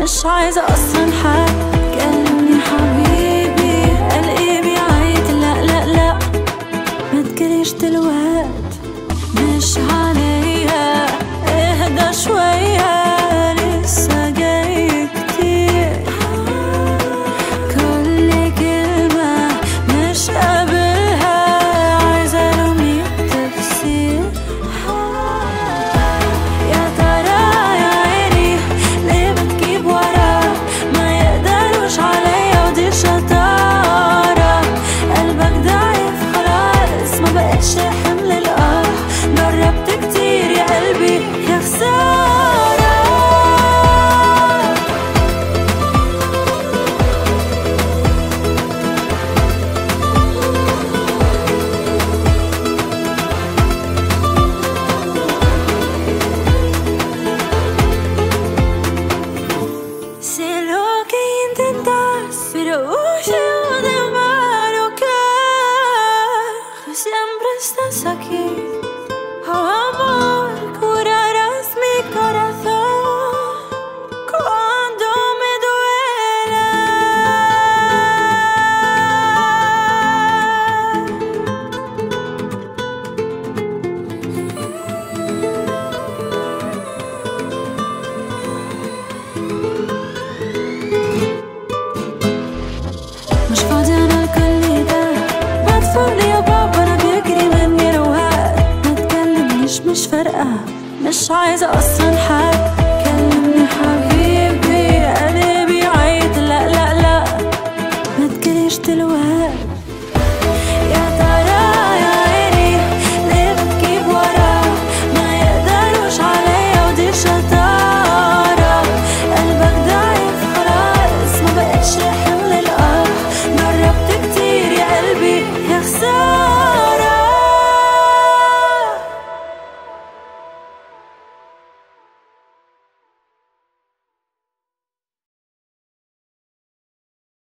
مش عايزة أصلا حد كلمني حبيبي قلبي عيط لا لا لا ما تجريش دلوقت مش عليا اهدى شوية لسه جاي كتير كل كلمة مش قابلها عايزة أرمي التفسير يا ترى يا عيني ليه بتجيب ورا ما يقدروش عليا ودي شطارة قلبك ضعيف خلاص ما بقتش حمل الآه جربت كتير يا قلبي يا خسارة Sé lo que intentas, pero huyo de malo que siempre estás aquí. Oh amor, curarás mi corazón cuando me duela. مش فاضي انا لكل ده مدفون لي يا بابا انا بيجري مني رواق ما تكلمنيش مش فارقة مش عايزة اصلا حاجة